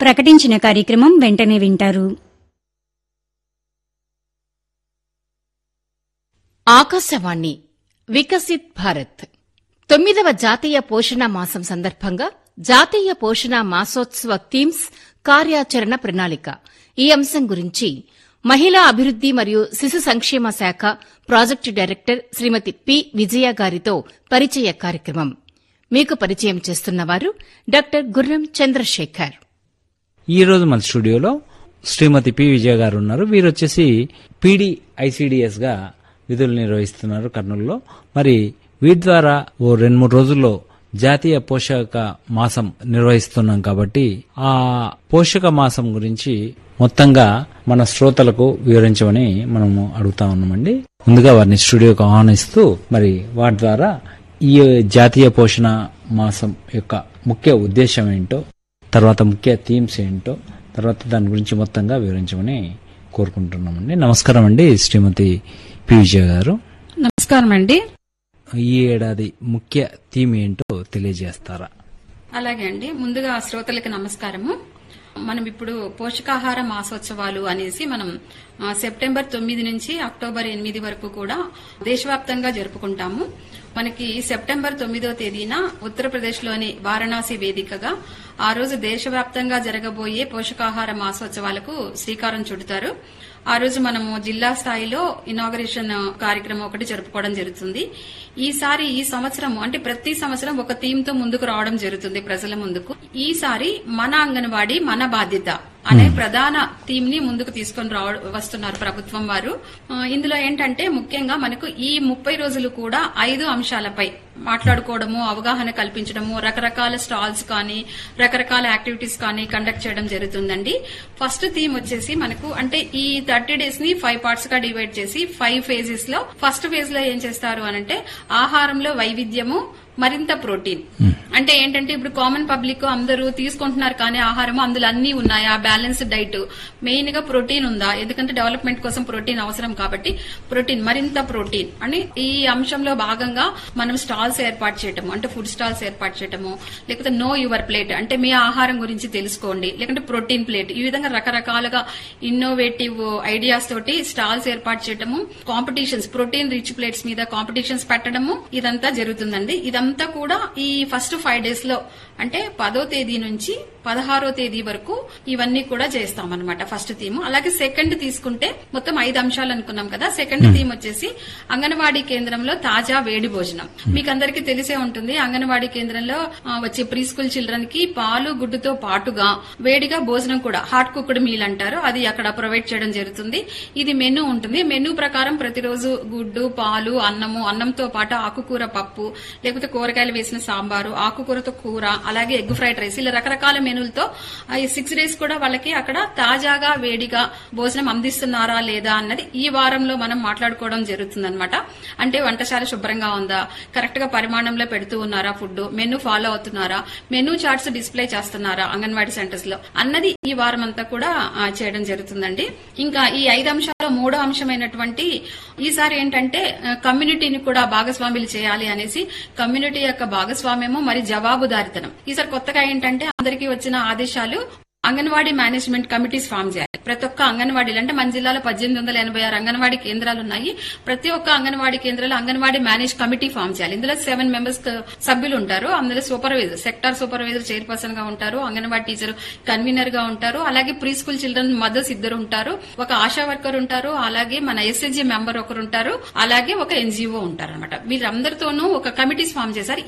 ప్రకటించిన కార్యక్రమం వెంటనే వింటారు ఆకాశవాణి వికసిత్ భారత్ తొమ్మిదవ జాతీయ పోషణ మాసం సందర్భంగా జాతీయ పోషణ మాసోత్సవ థీమ్స్ కార్యాచరణ ప్రణాళిక ఈ అంశం గురించి మహిళా అభివృద్ది మరియు శిశు సంక్షేమ శాఖ project director Shrimati P Vijaya గారితో పరిచయ కార్యక్రమం మీకు పరిచయం చేస్తున్నవారు డాక్టర్ గుర్రం చంద్రశేఖర్ ఈ రోజు మన స్టూడియోలో శ్రీమతి పి విజయ గారు ఉన్నారు వీరు వచ్చేసి పీడి ఐసిడిఎస్ గా విధులు నిర్వహిస్తున్నారు కర్నూలులో మరి వీటి ద్వారా ఓ రెండు మూడు రోజుల్లో జాతీయ పోషక మాసం నిర్వహిస్తున్నాం కాబట్టి ఆ పోషక మాసం గురించి మొత్తంగా మన శ్రోతలకు వివరించమని మనము అడుగుతా ఉన్నామండి ముందుగా వారిని స్టూడియోకి ఆహ్వానిస్తూ మరి వాటి ద్వారా ఈ జాతీయ పోషణ మాసం యొక్క ముఖ్య ఉద్దేశం ఏంటో తర్వాత ముఖ్య థీమ్స్ ఏంటో తర్వాత దాని గురించి మొత్తంగా వివరించమని కోరుకుంటున్నామండి నమస్కారం అండి శ్రీమతి పి విజయ గారు నమస్కారం అండి ఈ ఏడాది ముఖ్య థీమ్ ఏంటో తెలియజేస్తారా అలాగే అండి ముందుగా శ్రోతలకి నమస్కారము మనం ఇప్పుడు పోషకాహార మాసోత్సవాలు అనేసి మనం ఆ, సెప్టెంబర్ తొమ్మిది నుంచి అక్టోబర్ ఎనిమిది వరకు కూడా దేశవ్యాప్తంగా జరుపుకుంటాము మనకి సెప్టెంబర్ తొమ్మిదో తేదీన ఉత్తరప్రదేశ్లోని వారణాసి వేదికగా ఆ రోజు దేశవ్యాప్తంగా జరగబోయే పోషకాహార మాసోత్సవాలకు శ్రీకారం చుడతారు ఆ రోజు మనము జిల్లా స్థాయిలో ఇనాగరేషన్ కార్యక్రమం ఒకటి జరుపుకోవడం జరుగుతుంది ఈసారి ఈ సంవత్సరం అంటే ప్రతి సంవత్సరం ఒక థీమ్ తో ముందుకు రావడం జరుగుతుంది ప్రజల ముందుకు ఈసారి మన అంగన్వాడి మన బాధ్యత అనే ప్రధాన థీమ్ ని ముందుకు తీసుకొని రావ వస్తున్నారు ప్రభుత్వం వారు ఆ, ఇందులో ఏంటంటే ముఖ్యంగా మనకు ఈ ముప్పై రోజులు కూడా ఐదు అంశాలపై మాట్లాడుకోవడము అవగాహన కల్పించడము రకరకాల స్టాల్స్ కానీ రకరకాల యాక్టివిటీస్ కానీ కండక్ట్ చేయడం జరుగుతుందండి ఫస్ట్ థీమ్ వచ్చేసి మనకు అంటే ఈ థర్టీ డేస్ ని ఫైవ్ పార్ట్స్ గా డివైడ్ చేసి ఫైవ్ ఫేజెస్ లో ఫస్ట్ ఫేజ్ లో ఏం చేస్తారు అనంటే ఆహారంలో వైవిధ్యము మరింత ప్రోటీన్ అంటే ఏంటంటే ఇప్పుడు కామన్ పబ్లిక్ అందరూ తీసుకుంటున్నారు కానీ ఆహారం అందులో అన్ని ఉన్నాయా బ్యాలెన్స్డ్ డైట్ మెయిన్ గా ప్రోటీన్ ఉందా ఎందుకంటే డెవలప్మెంట్ కోసం ప్రోటీన్ అవసరం కాబట్టి ప్రోటీన్ మరింత ప్రోటీన్ అని ఈ అంశంలో భాగంగా మనం స్టాల్స్ ఏర్పాటు చేయటము అంటే ఫుడ్ స్టాల్స్ ఏర్పాటు చేయటము లేకపోతే నో యువర్ ప్లేట్ అంటే మీ ఆహారం గురించి తెలుసుకోండి లేకుంటే ప్రోటీన్ ప్లేట్ ఈ విధంగా రకరకాలుగా ఇన్నోవేటివ్ ఐడియాస్ తోటి స్టాల్స్ ఏర్పాటు చేయటము కాంపిటీషన్స్ ప్రోటీన్ రిచ్ ప్లేట్స్ మీద కాంపిటీషన్స్ పెట్టడము ఇదంతా జరుగుతుందండి ఇదంతా కూడా ఈ ఫస్ట్ ఫైవ్ డేస్ లో అంటే పదో తేదీ నుంచి పదహారో తేదీ వరకు ఇవన్నీ కూడా చేస్తామన్నమాట ఫస్ట్ థీమ్ అలాగే సెకండ్ తీసుకుంటే మొత్తం ఐదు అంశాలు అనుకున్నాం కదా సెకండ్ థీమ్ వచ్చేసి అంగన్వాడీ కేంద్రంలో తాజా వేడి భోజనం మీకు అందరికీ తెలిసే ఉంటుంది అంగన్వాడీ కేంద్రంలో ఆ, వచ్చే ప్రీ స్కూల్ చిల్డ్రన్ కి పాలు గుడ్డుతో పాటుగా వేడిగా భోజనం కూడా హాట్ కుక్డ్ మీల్ అంటారు అది అక్కడ ప్రొవైడ్ చేయడం జరుగుతుంది ఇది మెనూ ఉంటుంది మెనూ ప్రకారం ప్రతిరోజు గుడ్డు పాలు అన్నము అన్నంతో పాటు ఆకుకూర పప్పు లేకపోతే కూరగాయలు వేసిన సాంబారు ఆకుకూరతో కూర అలాగే ఎగ్ ఫ్రైడ్ రైస్ ఇలా రకరకాల మెనూలతో ఆ, ఈ సిక్స్ డేస్ కూడా వాళ్ళకి అక్కడ తాజాగా వేడిగా భోజనం అందిస్తున్నారా లేదా అన్నది ఈ వారంలో మనం మాట్లాడుకోవడం జరుగుతుందన్నమాట అంటే వంటశాల శుభ్రంగా ఉందా కరెక్ట్ గా పరిమాణంలో పెడుతూ ఉన్నారా ఫుడ్ మెనూ ఫాలో అవుతున్నారా మెనూ చార్ట్స్ డిస్ప్లే చేస్తున్నారా అంగన్వాడీ సెంటర్స్ లో అన్నది ఈ వారం అంతా కూడా ఆ, చేయడం జరుగుతుందండి ఇంకా ఈ ఐదు అంశాల్లో మూడో అంశమైనటువంటి ఈసారి ఏంటంటే ఆ, కమ్యూనిటీని కూడా భాగస్వాములు చేయాలి అనేసి కమ్యూనిటీ యొక్క భాగస్వామ్యము మరి జవాబుదారితనం ఈసారి కొత్తగా ఏంటంటే అందరికీ వచ్చిన ఆదేశాలు అంగన్వాడీ మేనేజ్మెంట్ కమిటీస్ ఫామ్ చేయాలి ప్రతి ఒక్క అంగన్వాడీలు అంటే మన జిల్లాలో పద్దెనిమిది వందల ఎనభై ఆరు అంగన్వాడీ కేంద్రాలు ఉన్నాయి ప్రతి ఒక్క అంగన్వాడీ కేంద్రాలు అంగన్వాడీ మేనేజ్ కమిటీ ఫామ్ చేయాలి ఇందులో సెవెన్ మెంబర్స్ సభ్యులు ఉంటారు అందులో సూపర్వైజర్ సెక్టార్ సూపర్వైజర్ చైర్పర్సన్ గా ఉంటారు అంగన్వాడీ టీచర్ కన్వీనర్ గా ఉంటారు అలాగే ప్రీ స్కూల్ చిల్డ్రన్ మదర్స్ ఇద్దరు ఉంటారు ఒక ఆశా వర్కర్ ఉంటారు అలాగే మన ఎస్ఎస్జీ మెంబర్ ఒకరు ఉంటారు అలాగే ఒక ఎన్జిఓ ఉంటారు అనమాట వీళ్ళందరితోనూ ఒక కమిటీస్ ఫామ్ చేశారు